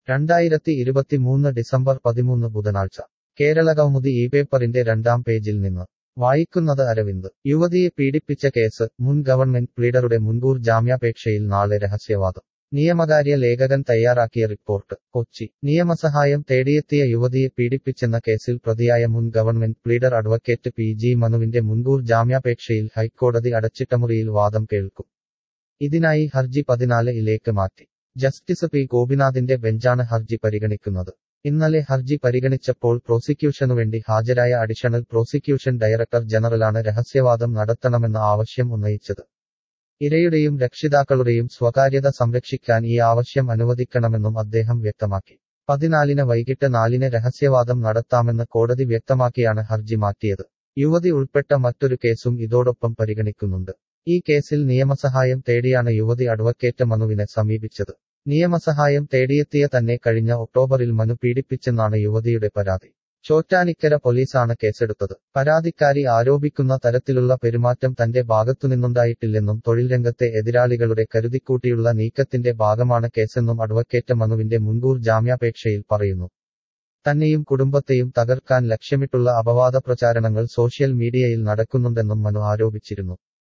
രണ്ടായിരത്തി ഇരുപത്തിമൂന്ന് ഡിസംബർ പതിമൂന്ന് ബുധനാഴ്ച കേരളകൗമുദി ഈ പേപ്പറിന്റെ രണ്ടാം പേജിൽ നിന്ന് വായിക്കുന്നത് അരവിന്ദ് യുവതിയെ പീഡിപ്പിച്ച കേസ് മുൻ ഗവൺമെന്റ് പ്ലീഡറുടെ മുൻകൂർ ജാമ്യാപേക്ഷയിൽ നാളെ രഹസ്യവാദം നിയമകാര്യ ലേഖകൻ തയ്യാറാക്കിയ റിപ്പോർട്ട് കൊച്ചി നിയമസഹായം തേടിയെത്തിയ യുവതിയെ പീഡിപ്പിച്ചെന്ന കേസിൽ പ്രതിയായ മുൻ government pleader advocate P G മനുവിന്റെ മുൻകൂർ ജാമ്യാപേക്ഷയിൽ ഹൈക്കോടതി അടച്ചിട്ടമുറിയിൽ വാദം കേൾക്കും ഇതിനായി ഹർജി പതിനാല് ഇലേക്ക് മാറ്റി ജസ്റ്റിസ് പി ഗോപിനാഥിന്റെ ബെഞ്ചാണ് ഹർജി പരിഗണിക്കുന്നത് ഇന്നലെ ഹർജി പരിഗണിച്ചപ്പോൾ പ്രോസിക്യൂഷനുവേണ്ടി ഹാജരായ അഡീഷണൽ പ്രോസിക്യൂഷൻ ഡയറക്ടർ ജനറലാണ് രഹസ്യവാദം നടത്തണമെന്ന ആവശ്യം ഉന്നയിച്ചത് ഇരയുടെയും രക്ഷിതാക്കളുടെയും സ്വകാര്യത സംരക്ഷിക്കാൻ ഈ ആവശ്യം അനുവദിക്കണമെന്നും അദ്ദേഹം വ്യക്തമാക്കി പതിനാലിന് വൈകിട്ട് നാലിന് രഹസ്യവാദം നടത്താമെന്ന് കോടതി വ്യക്തമാക്കിയാണ് ഹർജി മാറ്റിയത് യുവതി ഉൾപ്പെട്ട മറ്റൊരു കേസും ഇതോടൊപ്പം പരിഗണിക്കുന്നുണ്ട് ഈ കേസിൽ നിയമസഹായം തേടിയാണ് യുവതി അഡ്വക്കേറ്റ് മനുവിനെ സമീപിച്ചത് നിയമസഹായം തേടിയെത്തിയ തന്നെ കഴിഞ്ഞ ഒക്ടോബറിൽ മനു പീഡിപ്പിച്ചെന്നാണ് യുവതിയുടെ പരാതി ചോറ്റാനിക്കര പോലീസാണ് കേസെടുത്തത് പരാതിക്കാരി ആരോപിക്കുന്ന തരത്തിലുള്ള പെരുമാറ്റം തന്റെ ഭാഗത്തുനിന്നുണ്ടായിട്ടില്ലെന്നും തൊഴിൽ രംഗത്തെ എതിരാളികളുടെ കരുതിക്കൂട്ടിയുള്ള നീക്കത്തിന്റെ ഭാഗമാണ് കേസെന്നും അഡ്വക്കേറ്റ് മനുവിന്റെ മുൻകൂർ ജാമ്യാപേക്ഷയിൽ പറയുന്നു തന്നെയും കുടുംബത്തെയും തകർക്കാൻ ലക്ഷ്യമിട്ടുള്ള അപവാദ പ്രചാരണങ്ങൾ സോഷ്യൽ മീഡിയയിൽ നടക്കുന്നുണ്ടെന്നും മനു ആരോപിച്ചിരുന്നു